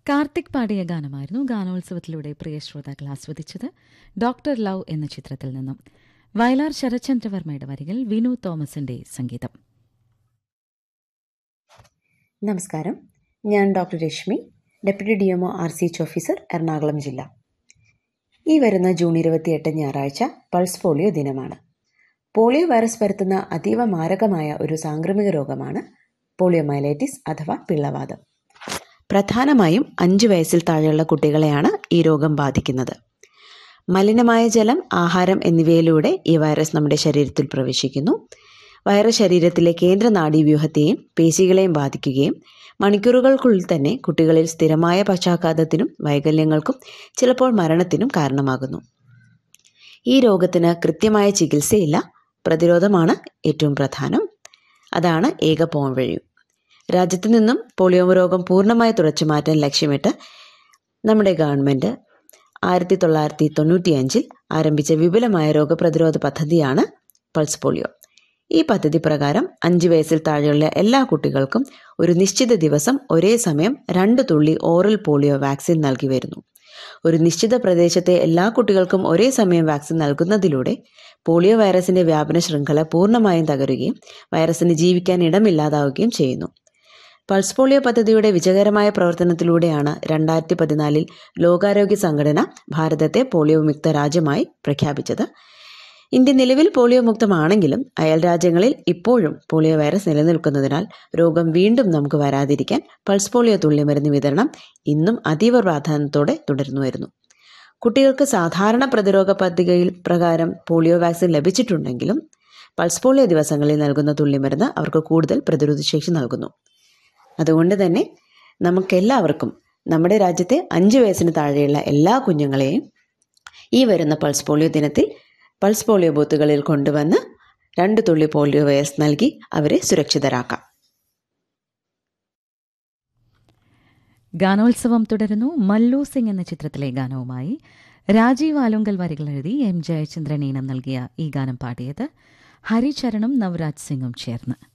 കാർത്തിക് പാടിയ ഗാനമായിരുന്നു ഗാനോത്സവത്തിലൂടെ പ്രിയ ശ്രോതാക്കൾ ആസ്വദിച്ചത് doctor love എന്ന ചിത്രത്തിൽ നിന്നും വയലാർ ശരത്ചന്ദ്രവർമ്മയുടെ വരികൾ വിനു തോമസിന്റെ സംഗീതം നമസ്കാരം ഞാൻ doctor Rashmi deputy D MO R C H officer Ernakulam ജില്ല ഈ വരുന്ന ജൂൺ ഇരുപത്തിയെട്ട് ഞായറാഴ്ച പൾസ് പോളിയോ ദിനമാണ് പോളിയോ വൈറസ് പരത്തുന്ന അതീവ മാരകമായ ഒരു സാംക്രമിക രോഗമാണ് പോളിയോമൈലൈറ്റിസ് അഥവാ പിള്ളവാതം പ്രധാനമായും അഞ്ച് വയസ്സിൽ താഴെയുള്ള കുട്ടികളെയാണ് ഈ രോഗം ബാധിക്കുന്നത് മലിനമായ ജലം ആഹാരം എന്നിവയിലൂടെ ഈ വൈറസ് നമ്മുടെ ശരീരത്തിൽ പ്രവേശിക്കുന്നു വൈറസ് ശരീരത്തിലെ കേന്ദ്ര നാഡീവ്യൂഹത്തെയും പേശികളെയും ബാധിക്കുകയും മണിക്കൂറുകൾക്കുള്ളിൽ തന്നെ കുട്ടികളിൽ സ്ഥിരമായ പക്ഷാഘാതത്തിനും വൈകല്യങ്ങൾക്കും ചിലപ്പോൾ മരണത്തിനും കാരണമാകുന്നു ഈ രോഗത്തിന് കൃത്യമായ ചികിത്സയില്ല പ്രതിരോധമാണ് ഏറ്റവും പ്രധാനം അതാണ് ഏക പോംവഴി രാജ്യത്തു നിന്നും പോളിയോ രോഗം പൂർണ്ണമായി തുടച്ചു മാറ്റാൻ ലക്ഷ്യമിട്ട് നമ്മുടെ ഗവൺമെൻറ് ആയിരത്തി തൊള്ളായിരത്തി തൊണ്ണൂറ്റിയഞ്ചിൽ ആരംഭിച്ച വിപുലമായ രോഗപ്രതിരോധ പദ്ധതിയാണ് പൾസ് പോളിയോ ഈ പദ്ധതി പ്രകാരം അഞ്ച് വയസ്സിൽ താഴെയുള്ള എല്ലാ കുട്ടികൾക്കും ഒരു നിശ്ചിത ദിവസം ഒരേ സമയം രണ്ട് തുള്ളി ഓറൽ പോളിയോ വാക്സിൻ നൽകി വരുന്നു ഒരു നിശ്ചിത പ്രദേശത്തെ എല്ലാ കുട്ടികൾക്കും ഒരേ സമയം വാക്സിൻ നൽകുന്നതിലൂടെ പോളിയോ വൈറസിന്റെ വ്യാപന ശൃംഖല പൂർണ്ണമായും തകരുകയും വൈറസിന് ജീവിക്കാൻ ഇടമില്ലാതാവുകയും ചെയ്യുന്നു പൾസ് പോളിയോ പദ്ധതിയുടെ വിജയകരമായ പ്രവർത്തനത്തിലൂടെയാണ് രണ്ടായിരത്തി പതിനാലിൽ ലോകാരോഗ്യ സംഘടന ഭാരതത്തെ പോളിയോ മുക്ത രാജ്യമായി പ്രഖ്യാപിച്ചത് ഇന്ത്യ നിലവിൽ പോളിയോ മുക്തമാണെങ്കിലും അയൽ രാജ്യങ്ങളിൽ ഇപ്പോഴും പോളിയോ വൈറസ് നിലനിൽക്കുന്നതിനാൽ രോഗം വീണ്ടും നമുക്ക് വരാതിരിക്കാൻ പൾസ് പോളിയോ തുള്ളിമരുന്ന് വിതരണം ഇന്നും അതീവ പ്രാധാന്യത്തോടെ തുടർന്നു വരുന്നു കുട്ടികൾക്ക് സാധാരണ പ്രതിരോധ പദ്ധതിയിൽ പ്രകാരം പോളിയോ വാക്സിൻ ലഭിച്ചിട്ടുണ്ടെങ്കിലും പൾസ് പോളിയോ ദിവസങ്ങളിൽ നൽകുന്ന തുള്ളിമരുന്ന് അവർക്ക് കൂടുതൽ പ്രതിരോധശേഷി നൽകുന്നു അതുകൊണ്ട് തന്നെ നമുക്കെല്ലാവർക്കും നമ്മുടെ രാജ്യത്തെ അഞ്ച് വയസ്സിന് താഴെയുള്ള എല്ലാ കുഞ്ഞുങ്ങളെയും ഈ വരുന്ന പൾസ് പോളിയോ ദിനത്തിൽ പൾസ് പോളിയോ ബൂത്തുകളിൽ കൊണ്ടുവന്ന് രണ്ട് തുള്ളി പോളിയോ വൈറസ് നൽകി അവരെ സുരക്ഷിതരാക്കാം ഗാനോത്സവം തുടരുന്നു മല്ലു സിംഗ് എന്ന ചിത്രത്തിലെ ഗാനവുമായി രാജീവ് ആലുങ്കൽ വരികൾ എഴുതി എം ജയചന്ദ്രൻ ഈണം നൽകിയ ഈ ഗാനം പാടിയത് ഹരിചരണും നവരാജ് സിംഗും ചേർന്ന്